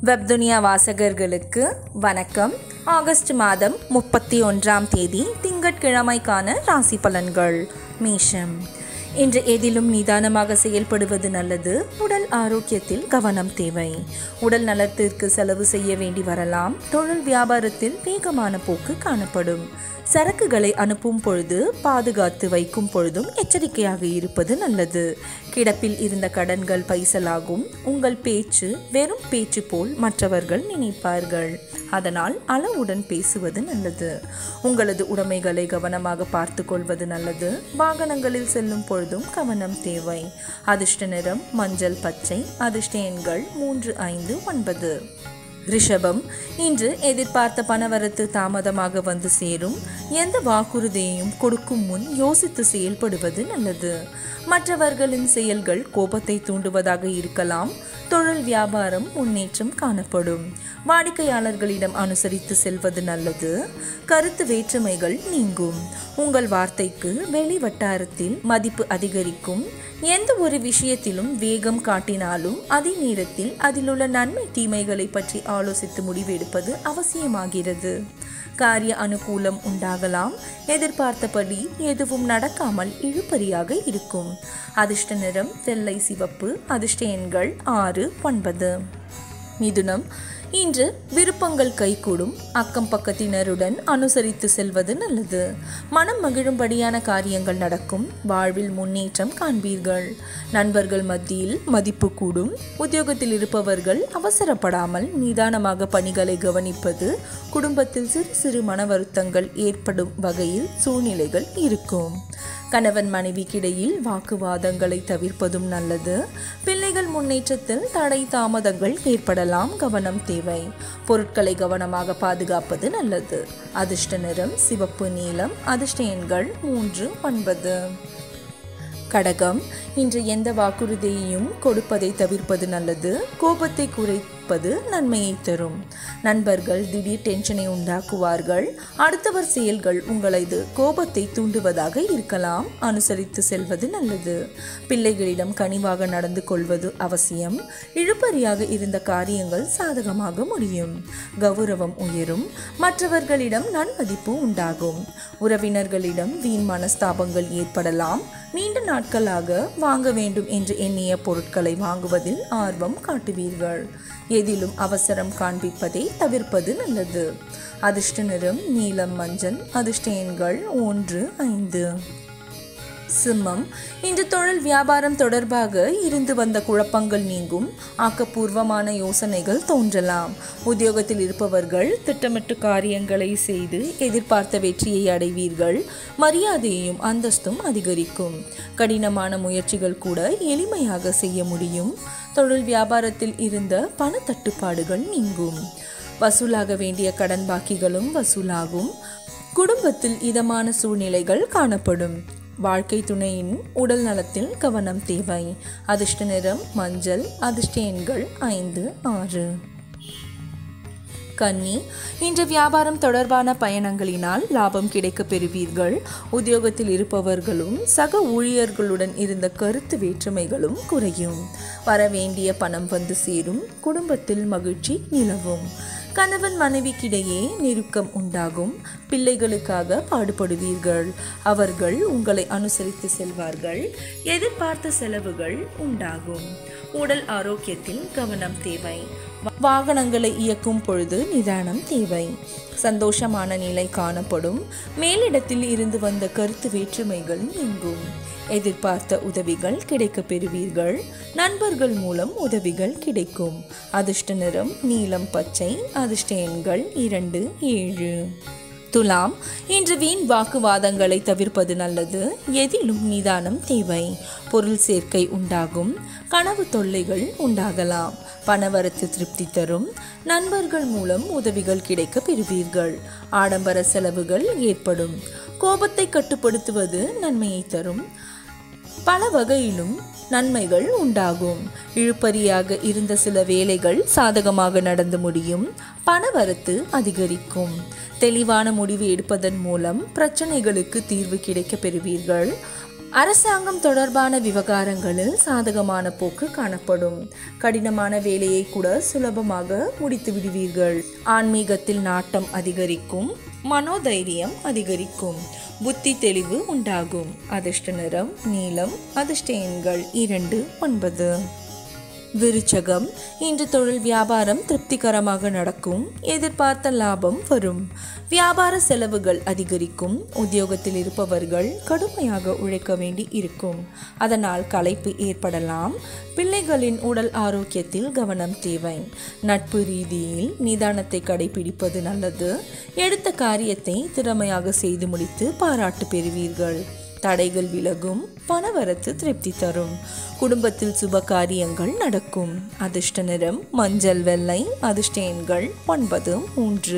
வெப்துனியா வாசகர்களுக்கு வணக்கம் ஆகஸ்ட் மாதம் முப்பத்தி ஒன்றாம் தேதி திங்கட்கிழமைக்கான ராசி பலன்கள் மேஷம் இன்று எதிலும் நிதானமாக செயல்படுவது நல்லது உடல் ஆரோக்கியத்தில் கவனம் தேவை உடல் நலத்திற்கு செலவு செய்ய வேண்டி வரலாம் தொழில் வியாபாரத்தில் வேகமான போக்கு காணப்படும் சரக்குகளை அனுப்பும் பொழுது பாதுகாத்து வைக்கும் பொழுதும் எச்சரிக்கையாக இருப்பது நல்லது கிடப்பில் இருந்த கடன்கள் பைசலாகும் உங்கள் பேச்சு வெறும் பேச்சு போல் மற்றவர்கள் நினைப்பார்கள் அதனால் அளவுடன் பேசுவது நல்லது உங்களது உடைமைகளை கவனமாக பார்த்து கொள்வது நல்லது வாகனங்களில் செல்லும் பொழுதும் கவனம் தேவை அதிர்ஷ்ட நிறம் மஞ்சள் பச்சை அதிர்ஷ்ட எண்கள் மூன்று ஐந்து ஒன்பது ரிஷபம் இன்று எதிர்பார்த்த பணவரத்து தாமதமாக வந்து சேரும் எந்த வாக்குறுதியையும் கொடுக்கும் முன் யோசித்து செயல்படுவது நல்லது மற்றவர்களின் செயல்கள் கோபத்தை தூண்டுவதாக இருக்கலாம் தொழில் வியாபாரம் முன்னேற்றம் காணப்படும் வாடிக்கையாளர்களிடம் அனுசரித்து செல்வது நல்லது கருத்து வேற்றுமைகள் நீங்கும் உங்கள் வார்த்தைக்கு வெளி வட்டாரத்தில் மதிப்பு அதிகரிக்கும் எந்த ஒரு விஷயத்திலும் வேகம் காட்டினாலும் அதே நேரத்தில் அதிலுள்ள நன்மை தீமைகளை பற்றி ஆலோசித்து முடிவெடுப்பது அவசியமாகிறது காரிய அனுகூலம் உண்டாகலாம் எதிர்பார்த்தபடி எதுவும் நடக்காமல் இழுபறியாக இருக்கும் அதிர்ஷ்ட நிறம் வெள்ளை சிவப்பு அதிர்ஷ்ட எண்கள் ஆறு ஒன்பது மிதுனம் இன்று விருப்பங்கள் கைகூடும் அக்கம் பக்கத்தினருடன் அனுசரித்து செல்வது நல்லது மனம் மகிழும்படியான காரியங்கள் நடக்கும் வாழ்வில் முன்னேற்றம் காண்பீர்கள் நண்பர்கள் மத்தியில் மதிப்பு கூடும் உத்தியோகத்தில் இருப்பவர்கள் அவசரப்படாமல் நிதானமாக பணிகளை கவனிப்பது குடும்பத்தில் சிறு சிறு மன வருத்தங்கள் ஏற்படும் வகையில் சூழ்நிலைகள் இருக்கும் கணவன் மனைவிக்கிடையில் வாக்குவாதங்களை தவிர்ப்பதும் நல்லது பிள்ளைகள் முன்னேற்றத்தில் தடை தாமதங்கள் ஏற்படலாம் கவனம் தேவை பொருட்களை கவனமாக பாதுகாப்பது நல்லது அதிர்ஷ்ட நிறம் சிவப்பு நீலம் அதிர்ஷ்ட எண்கள் மூன்று ஒன்பது கடகம் இன்று எந்த வாக்குறுதியையும் கொடுப்பதை தவிர்ப்பது நல்லது கோபத்தை குறைப்பது நன்மையை தரும் நண்பர்கள் திடீர் டென்ஷனை உண்டாக்குவார்கள் அடுத்தவர் செயல்கள் உங்களது கோபத்தை தூண்டுவதாக இருக்கலாம் அனுசரித்து செல்வது நல்லது பிள்ளைகளிடம் கனிவாக நடந்து கொள்வது அவசியம் இழுபறியாக இருந்த காரியங்கள் சாதகமாக முடியும் கௌரவம் உயரும் மற்றவர்களிடம் நன்மதிப்பு உண்டாகும் உறவினர்களிடம் வீண் மனஸ்தாபங்கள் ஏற்படலாம் நீண்ட நாட்களாக வாங்க வேண்டும் என்று எண்ணிய பொருட்களை வாங்குவதில் ஆர்வம் காட்டுவீர்கள் எதிலும் அவசரம் காண்பிப்பதை தவிர்ப்பது நல்லது அதிர்ஷ்ட நிறம் நீலம் மஞ்சள் அதிர்ஷ்ட எண்கள் ஒன்று ஐந்து சிம்மம் இன்று தொழில் வியாபாரம் தொடர்பாக இருந்து வந்த குழப்பங்கள் நீங்கும் ஆக்கப்பூர்வமான யோசனைகள் தோன்றலாம் உத்தியோகத்தில் இருப்பவர்கள் திட்டமிட்டு காரியங்களை செய்து எதிர்பார்த்த வெற்றியை அடைவீர்கள் மரியாதையையும் அந்தஸ்தும் அதிகரிக்கும் கடினமான முயற்சிகள் கூட எளிமையாக செய்ய முடியும் தொழில் வியாபாரத்தில் இருந்த பண தட்டுப்பாடுகள் நீங்கும் வசூலாக வேண்டிய கடன் பாக்கிகளும் வசூலாகும் குடும்பத்தில் இதமான சூழ்நிலைகள் காணப்படும் வாழ்க்கை துணையின் உடல் நலத்தில் கவனம் தேவை அதிர்ஷ்ட நிறம் மஞ்சள் அதிர்ஷ்ட எண்கள் ஐந்து ஆறு கன்னி இன்று வியாபாரம் தொடர்பான பயணங்களினால் லாபம் கிடைக்க பெறுவீர்கள் உத்தியோகத்தில் இருப்பவர்களும் சக ஊழியர்களுடன் இருந்த கருத்து வேற்றுமைகளும் குறையும் வரவேண்டிய பணம் வந்து சேரும் குடும்பத்தில் மகிழ்ச்சி நிலவும் கணவன் மனைவிக்கிடையே நெருக்கம் உண்டாகும் பிள்ளைகளுக்காக பாடுபடுவீர்கள் அவர்கள் உங்களை அனுசரித்து செல்வார்கள் எதிர்பார்த்த செலவுகள் உண்டாகும் உடல் ஆரோக்கியத்தில் கவனம் தேவை வாகனங்களை இயக்கும் பொழுது நிதானம் தேவை சந்தோஷமான நிலை காணப்படும் மேலிடத்தில் இருந்து வந்த கருத்து வேற்றுமைகள் நீங்கும் எதிர்பார்த்த உதவிகள் கிடைக்க பெறுவீர்கள் நண்பர்கள் மூலம் உதவிகள் கிடைக்கும் அதிர்ஷ்ட நிறம் நீலம் பச்சை அதிர்ஷ்ட எண்கள் இரண்டு ஏழு துலாம் இன்று வீண் வாக்குவாதங்களை தவிர்ப்பது நல்லது எதிலும் நிதானம் தேவை பொருள் சேர்க்கை உண்டாகும் கனவு தொல்லைகள் உண்டாகலாம் பணவரத்து திருப்தி தரும் நண்பர்கள் மூலம் உதவிகள் கிடைக்க பெறுவீர்கள் ஆடம்பர செலவுகள் ஏற்படும் கோபத்தை கட்டுப்படுத்துவது நன்மையை தரும் பல வகையிலும் நன்மைகள் உண்டாகும் இழுப்பறியாக இருந்த சில வேலைகள் சாதகமாக நடந்து முடியும் பணவரத்து அதிகரிக்கும் தெளிவான முடிவு எடுப்பதன் மூலம் பிரச்சனைகளுக்கு தீர்வு கிடைக்க பெறுவீர்கள் அரசாங்கம் தொடர்பான விவகாரங்களில் சாதகமான போக்கு காணப்படும் கடினமான வேலையை கூட சுலபமாக முடித்து விடுவீர்கள் ஆன்மீகத்தில் நாட்டம் அதிகரிக்கும் மனோதைரியம் அதிகரிக்கும் புத்தி தெளிவு உண்டாகும் அதிர்ஷ்ட நிறம் நீலம் அதிர்ஷ்ட எண்கள் இரண்டு ஒன்பது விருச்சகம் இன்று தொழில் வியாபாரம் திருப்திகரமாக நடக்கும் எதிர்பார்த்த லாபம் வரும் வியாபார செலவுகள் அதிகரிக்கும் உத்தியோகத்தில் இருப்பவர்கள் கடுமையாக உழைக்க வேண்டி இருக்கும் அதனால் களைப்பு ஏற்படலாம் பிள்ளைகளின் உடல் ஆரோக்கியத்தில் கவனம் தேவை நட்பு ரீதியில் நிதானத்தை கடைபிடிப்பது நல்லது எடுத்த காரியத்தை திறமையாக செய்து முடித்து பாராட்டு பெறுவீர்கள் தடைகள் விலகும் பணவரத்து திருப்தி தரும் குடும்பத்தில் சுப காரியங்கள் நடக்கும் அதிர்ஷ்ட நிறம் மஞ்சள் வெள்ளை அதிர்ஷ்ட எண்கள் ஒன்பது மூன்று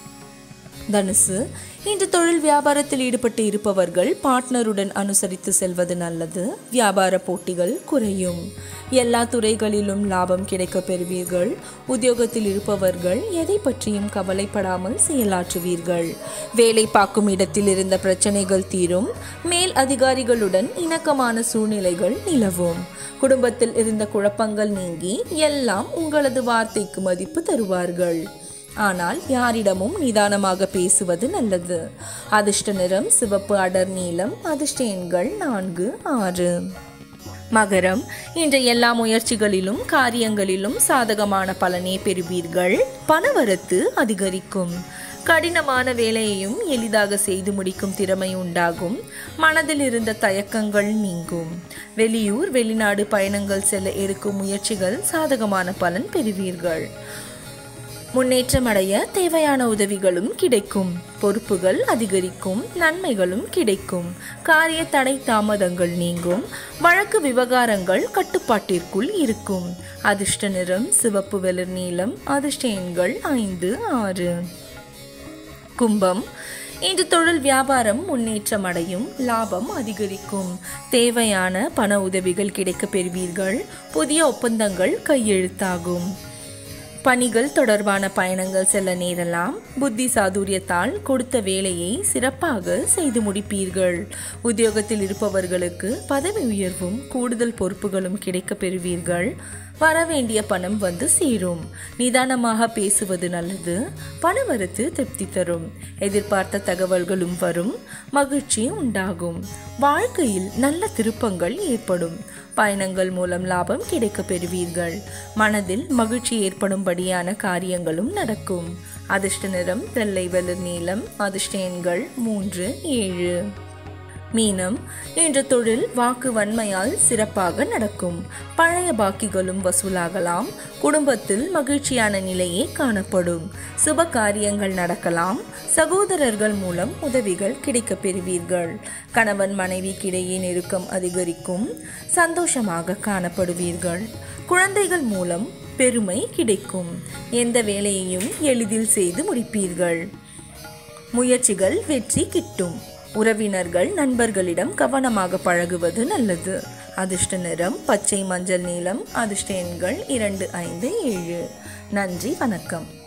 தனுசு இன்று தொழில் வியாபாரத்தில் ஈடுபட்டு இருப்பவர்கள் பார்ட்னருடன் அனுசரித்து செல்வது நல்லது வியாபார போட்டிகள் குறையும் எல்லா துறைகளிலும் லாபம் கிடைக்க பெறுவீர்கள் உத்தியோகத்தில் இருப்பவர்கள் எதை பற்றியும் கவலைப்படாமல் செயலாற்றுவீர்கள் வேலை பார்க்கும் இடத்தில் இருந்த பிரச்சனைகள் தீரும் மேல் அதிகாரிகளுடன் இணக்கமான சூழ்நிலைகள் நிலவும் குடும்பத்தில் இருந்த குழப்பங்கள் நீங்கி எல்லாம் உங்களது வார்த்தைக்கு மதிப்பு தருவார்கள் ஆனால் யாரிடமும் நிதானமாக பேசுவது நல்லது அதிர்ஷ்ட நிறம் சிவப்பு அடர் நீலம் அதிர்ஷ்ட எண்கள் நான்கு ஆறு மகரம் இன்றைய எல்லா முயற்சிகளிலும் காரியங்களிலும் சாதகமான பலனை பெறுவீர்கள் பணவரத்து அதிகரிக்கும் கடினமான வேலையையும் எளிதாக செய்து முடிக்கும் திறமை உண்டாகும் மனதில் இருந்த தயக்கங்கள் நீங்கும் வெளியூர் வெளிநாடு பயணங்கள் செல்ல எடுக்கும் முயற்சிகள் சாதகமான பலன் பெறுவீர்கள் முன்னேற்றம் அடைய தேவையான உதவிகளும் கிடைக்கும் பொறுப்புகள் அதிகரிக்கும் நன்மைகளும் கிடைக்கும் காரிய தடை தாமதங்கள் நீங்கும் வழக்கு விவகாரங்கள் கட்டுப்பாட்டிற்குள் இருக்கும் அதிர்ஷ்ட நிறம் சிவப்பு வெளிர் நீலம் அதிர்ஷ்ட எண்கள் ஐந்து ஆறு கும்பம் இன்று தொழில் வியாபாரம் முன்னேற்றம் அடையும் லாபம் அதிகரிக்கும் தேவையான பண உதவிகள் கிடைக்க பெறுவீர்கள் புதிய ஒப்பந்தங்கள் கையெழுத்தாகும் பணிகள் தொடர்பான பயணங்கள் செல்ல நேரலாம் புத்தி சாதுரியத்தால் கொடுத்த வேலையை சிறப்பாக செய்து முடிப்பீர்கள் உத்தியோகத்தில் இருப்பவர்களுக்கு பதவி உயர்வும் கூடுதல் பொறுப்புகளும் கிடைக்க பெறுவீர்கள் வரவேண்டிய பணம் வந்து சேரும் நிதானமாக பேசுவது நல்லது பணவரத்து திருப்தி தரும் எதிர்பார்த்த தகவல்களும் வரும் மகிழ்ச்சி உண்டாகும் வாழ்க்கையில் நல்ல திருப்பங்கள் ஏற்படும் பயணங்கள் மூலம் லாபம் கிடைக்க பெறுவீர்கள் மனதில் மகிழ்ச்சி ஏற்படும்படியான காரியங்களும் நடக்கும் அதிர்ஷ்ட நிறம் வெள்ளை வெளிர் நீலம் அதிர்ஷ்ட எண்கள் மூன்று ஏழு மீனம் என்ற தொழில் வாக்கு வன்மையால் சிறப்பாக நடக்கும் பழைய பாக்கிகளும் வசூலாகலாம் குடும்பத்தில் மகிழ்ச்சியான நிலையே காணப்படும் சுப காரியங்கள் நடக்கலாம் சகோதரர்கள் மூலம் உதவிகள் கிடைக்க பெறுவீர்கள் கணவன் மனைவிக்கிடையே நெருக்கம் அதிகரிக்கும் சந்தோஷமாக காணப்படுவீர்கள் குழந்தைகள் மூலம் பெருமை கிடைக்கும் எந்த வேலையையும் எளிதில் செய்து முடிப்பீர்கள் முயற்சிகள் வெற்றி கிட்டும் உறவினர்கள் நண்பர்களிடம் கவனமாக பழகுவது நல்லது அதிர்ஷ்ட நிறம் பச்சை மஞ்சள் நீலம் அதிர்ஷ்ட எண்கள் இரண்டு ஐந்து ஏழு நன்றி வணக்கம்